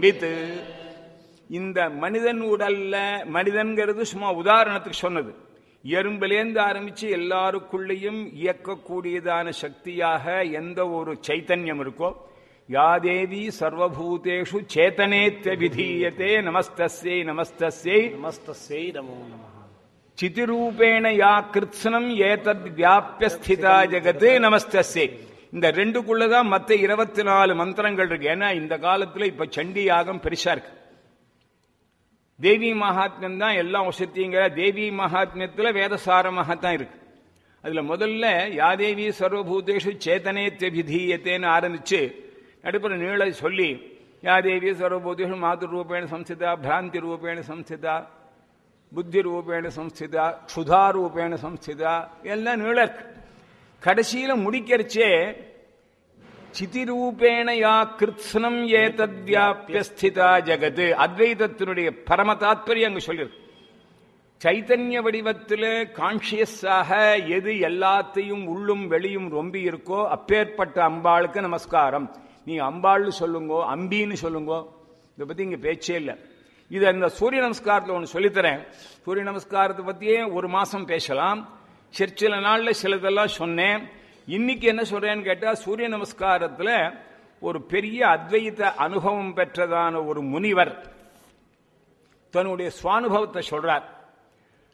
with இந்த மனிதன் உடல்ல மனிதன்கிறது சும்மா உதாரணத்துக்கு சொன்னது எறும்பிலேந்து ஆரம்பிச்சு எல்லாருக்குள்ளேயும் இயக்கக்கூடியதான சக்தியாக எந்த ஒரு சைத்தன்யம் இருக்கோ யாதேவி சர்வபூதேஷு சேத்தனேத்ய விதீயத்தே நமஸ்தஸ்யை நமஸ்தஸ்யை நமஸ்தஸ்யை நமோ நம சிதிரூபேண யா கிருத்ஸ்னம் ஏதத் வியாபிய ஸ்திதா ஜெகத் நமஸ்தஸ்யை இந்த ரெண்டுக்குள்ளதான் மத்த இருபத்தி நாலு மந்திரங்கள் இருக்கு ஏன்னா இந்த காலத்துல இப்ப சண்டி யாகம் பெருசா இருக்கு தேவி மகாத்மியம் தான் எல்லாம் வசத்திங்கிற தேவி மகாத்மியத்துல வேதசாரமாக தான் இருக்கு அதுல முதல்ல யாதேவி சர்வபூதேஷு சேத்தனே விதீயத்தேன்னு ஆரம்பிச்சு நடுப்புற நீள சொல்லி யாதேவி சர்வபூதேஷு மாதுர் ரூபேண சம்ஸ்திதா பிராந்தி ரூபேண சம்ஸ்திதா புத்தி ரூபேண சம்ஸ்திதா க்ஷுதா ரூபேண சம்ஸ்திதா எல்லாம் நீள இருக்கு கடைசியில முடிக்கிறச்சே சிதிரூபேண யா கிருத்ஸ்னம் ஏதத் வியாபியஸ்திதா ஜெகத் அத்வைதத்தினுடைய பரம தாத்பரியம் அங்க சொல்லிருக்கு சைத்தன்ய வடிவத்தில் கான்சியஸாக எது எல்லாத்தையும் உள்ளும் வெளியும் ரொம்பி இருக்கோ அப்பேற்பட்ட அம்பாளுக்கு நமஸ்காரம் நீ அம்பாள்னு சொல்லுங்கோ அம்பின்னு சொல்லுங்கோ இதை பத்தி இங்க பேச்சே இல்லை இது அந்த சூரிய நமஸ்காரத்தில் ஒன்று சொல்லித்தரேன் சூரிய நமஸ்காரத்தை பத்தியே ஒரு மாசம் பேசலாம் சரி சில நாள்ல சிலதெல்லாம் சொன்னேன் இன்னைக்கு என்ன சொல்றேன்னு கேட்டா சூரிய நமஸ்காரத்துல ஒரு பெரிய அத்வைத அனுபவம் பெற்றதான ஒரு முனிவர் தன்னுடைய சுவானுபவத்தை சொல்றார்